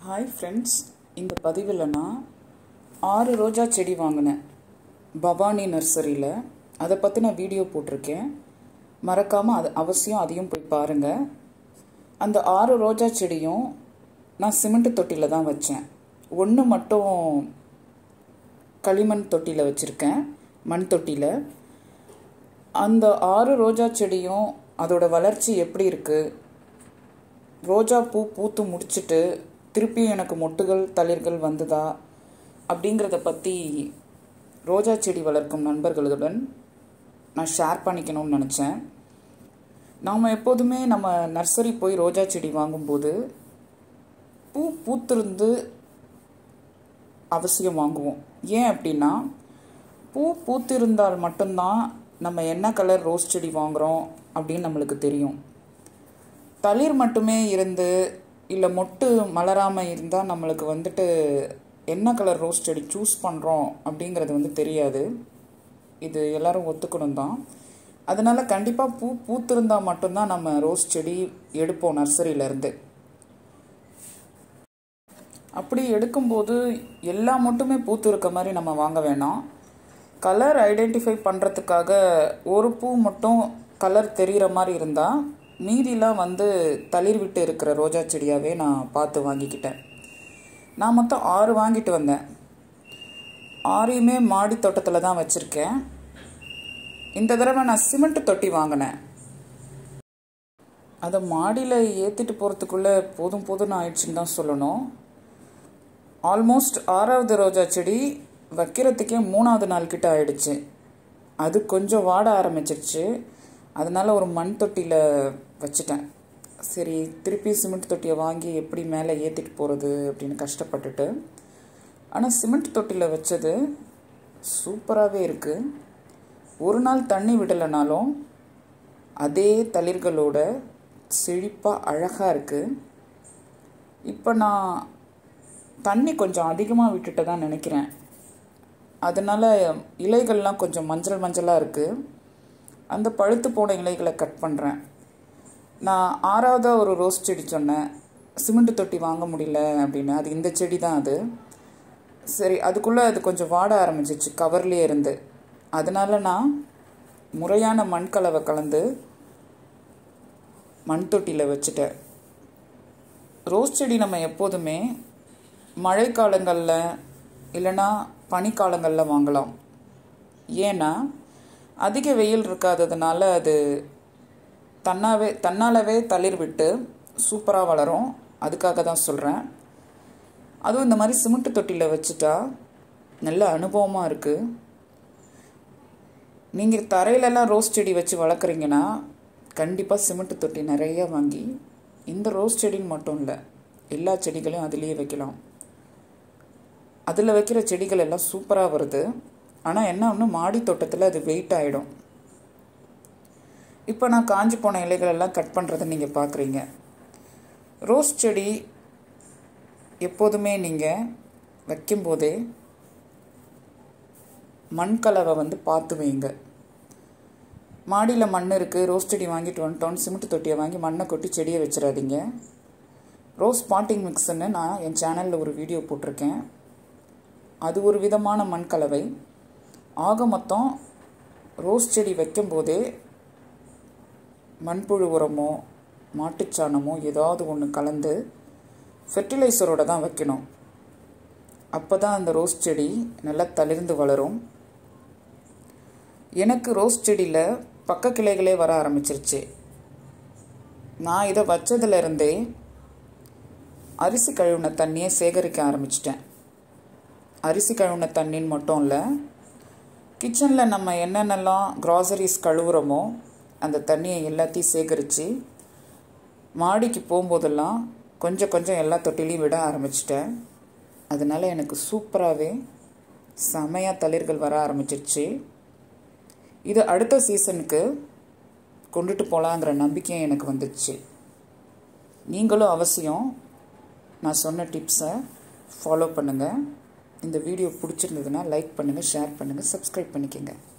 hi friends இந்த பதிவில் நான் ஆறு ரோஜா செடி வாங்கினேன் பவானி நர்சரியில் அதை பற்றி நான் வீடியோ போட்டிருக்கேன் மறக்காமல் அது அவசியம் அதையும் போய் பாருங்கள் அந்த ஆறு ரோஜா செடியும் நான் சிமெண்ட் தொட்டியில் தான் வச்சேன் ஒன்று மட்டும் களிமண் தொட்டியில் வச்சுருக்கேன் மண் தொட்டியில் அந்த ஆறு ரோஜா செடியும் அதோட வளர்ச்சி எப்படி இருக்குது ரோஜா பூ பூத்து முடிச்சிட்டு திருப்பியும் எனக்கு மொட்டுகள் தளிர்கள் வந்ததா அப்படிங்கிறத பற்றி ரோஜா செடி வளர்க்கும் நண்பர்களுடன் நான் ஷேர் பண்ணிக்கணும்னு நினச்சேன் நாம் எப்போதுமே நம்ம நர்சரி போய் ரோஜா செடி வாங்கும்போது பூ பூத்திருந்து அவசியம் வாங்குவோம் ஏன் அப்படின்னா பூ பூத்திருந்தால் மட்டும்தான் நம்ம என்ன கலர் ரோஸ் செடி வாங்குகிறோம் அப்படின்னு நம்மளுக்கு தெரியும் தளிர் மட்டுமே இருந்து இல்லை மொட்டு மலராமல் இருந்தால் நம்மளுக்கு வந்துட்டு என்ன கலர் ரோஸ் செடி சூஸ் பண்ணுறோம் அப்படிங்கிறது வந்து தெரியாது இது எல்லாரும் ஒத்துக்கணும் தான் அதனால் கண்டிப்பாக பூ பூத்திருந்தால் மட்டும்தான் நம்ம ரோஸ் செடி எடுப்போம் நர்சரியிலேருந்து அப்படி எடுக்கும்போது எல்லா மட்டுமே பூத்து இருக்க மாதிரி நம்ம வாங்க வேணாம் கலர் ஐடென்டிஃபை பண்ணுறதுக்காக ஒரு பூ மட்டும் கலர் தெரிகிற மாதிரி இருந்தால் மீதிலாம் வந்து தளிர் விட்டு இருக்கிற ரோஜா செடியாகவே நான் பார்த்து வாங்கிக்கிட்டேன் நான் மொத்தம் ஆறு வாங்கிட்டு வந்தேன் ஆறையுமே மாடி தோட்டத்தில் தான் வச்சுருக்கேன் இந்த தடவை நான் சிமெண்ட் தொட்டி வாங்கினேன் அதை மாடியில் ஏற்றிட்டு போகிறதுக்குள்ளே போதும் போதும்னு ஆயிடுச்சுன்னு தான் சொல்லணும் ஆல்மோஸ்ட் ஆறாவது ரோஜா செடி வைக்கிறதுக்கே மூணாவது நாள் கிட்ட ஆயிடுச்சு அது கொஞ்சம் வாட ஆரம்பிச்சிருச்சு அதனால ஒரு மண் தொட்டியில் வச்சுட்டேன் சரி திருப்பி சிமெண்ட் தொட்டியை வாங்கி எப்படி மேலே ஏற்றிட்டு போகிறது அப்படின்னு கஷ்டப்பட்டுட்டு ஆனால் சிமெண்ட் தொட்டியில் வச்சது சூப்பராகவே இருக்குது ஒரு நாள் தண்ணி விடலைனாலும் அதே தளிர்களோட செழிப்பாக அழகாக இருக்குது இப்போ நான் தண்ணி கொஞ்சம் அதிகமாக விட்டுட்டு தான் நினைக்கிறேன் அதனால் இலைகள்லாம் கொஞ்சம் மஞ்சள் மஞ்சளாக இருக்குது அந்த பழுத்து போன இலைகளை கட் பண்ணுறேன் நான் ஆறாவதாக ஒரு ரோஸ் செடி சொன்னேன் சிமெண்ட் தொட்டி வாங்க முடியல அப்படின்னு அது இந்த செடி தான் அது சரி அதுக்குள்ளே அது கொஞ்சம் வாட ஆரம்பிச்சிச்சு கவர்லேயே இருந்து அதனால் நான் முறையான மண் கலவை கலந்து மண் தொட்டியில் வச்சுட்டேன் ரோஸ் செடி நம்ம எப்போதுமே மழைக்காலங்களில் இல்லைன்னா பனிக்காலங்களில் வாங்கலாம் ஏன்னா அதிக வெயில் இருக்காததுனால அது தன்னாவே தன்னாலவே தளிர் விட்டு சூப்பராக வளரும் அதுக்காக தான் சொல்கிறேன் அதுவும் இந்த மாதிரி சிமெண்ட் தொட்டியில் வச்சுட்டா நல்ல அனுபவமாக இருக்குது நீங்கள் தரையிலலாம் ரோஸ் செடி வச்சு வளர்க்குறீங்கன்னா கண்டிப்பாக சிமெண்ட் தொட்டி நிறைய வாங்கி இந்த ரோஸ் செடின்னு மட்டும் இல்லை எல்லா செடிகளையும் அதுலேயே வைக்கலாம் அதில் வைக்கிற செடிகள் எல்லாம் சூப்பராக வருது ஆனால் என்ன ஒன்று மாடி தோட்டத்தில் அது வெயிட் ஆகிடும் இப்போ நான் காஞ்சி போன இலைகள் எல்லாம் கட் பண்ணுறதை நீங்கள் பார்க்குறீங்க ரோஸ் செடி எப்போதுமே நீங்கள் வைக்கும்போதே மண் கலவை வந்து பார்த்து வைங்க மாடியில் மண் இருக்குது ரோஸ் செடி வாங்கிட்டு வந்துட்டோன்னு சிமெண்ட் தொட்டியை வாங்கி மண்ணை கொட்டி செடியை வச்சிடாதீங்க ரோஸ் பாட்டிங் மிக்ஸ்ன்னு நான் என் சேனலில் ஒரு வீடியோ போட்டிருக்கேன் அது ஒரு விதமான மண் கலவை ஆக மொத்தம் ரோஸ் செடி வைக்கும்போதே மண்புழு உரமோ மாட்டுச்சாணமோ ஏதாவது ஒன்று கலந்து ஃபெர்டிலைசரோட தான் வைக்கணும் அப்போ தான் அந்த ரோஸ் செடி நல்லா தளிர்ந்து வளரும் எனக்கு ரோஸ் செடியில் பக்க கிளைகளே வர ஆரம்பிச்சிருச்சு நான் இதை வச்சதுலேருந்தே அரிசி கழுவின தண்ணியை சேகரிக்க ஆரம்பிச்சிட்டேன் அரிசி கழுவின தண்ணின்னு மட்டும் இல்லை கிச்சனில் நம்ம என்னென்னலாம் க்ராசரிஸ் கழுவுறோமோ அந்த தண்ணியை எல்லாத்தையும் சேகரித்து மாடிக்கு போகும்போதெல்லாம் கொஞ்சம் கொஞ்சம் எல்லா தொட்டிலையும் விட ஆரம்பிச்சிட்டேன் அதனால் எனக்கு சூப்பராகவே செமையாக தளிர்கள் வர ஆரம்பிச்சிருச்சு இது அடுத்த சீசனுக்கு கொண்டுட்டு போகலாங்கிற நம்பிக்கையும் எனக்கு வந்துடுச்சு நீங்களும் அவசியம் நான் சொன்ன டிப்ஸை ஃபாலோ பண்ணுங்கள் இந்த வீடியோ பிடிச்சிருந்ததுன்னா லைக் பண்ணுங்கள் ஷேர் பண்ணுங்கள் சப்ஸ்கிரைப் பண்ணிக்கோங்க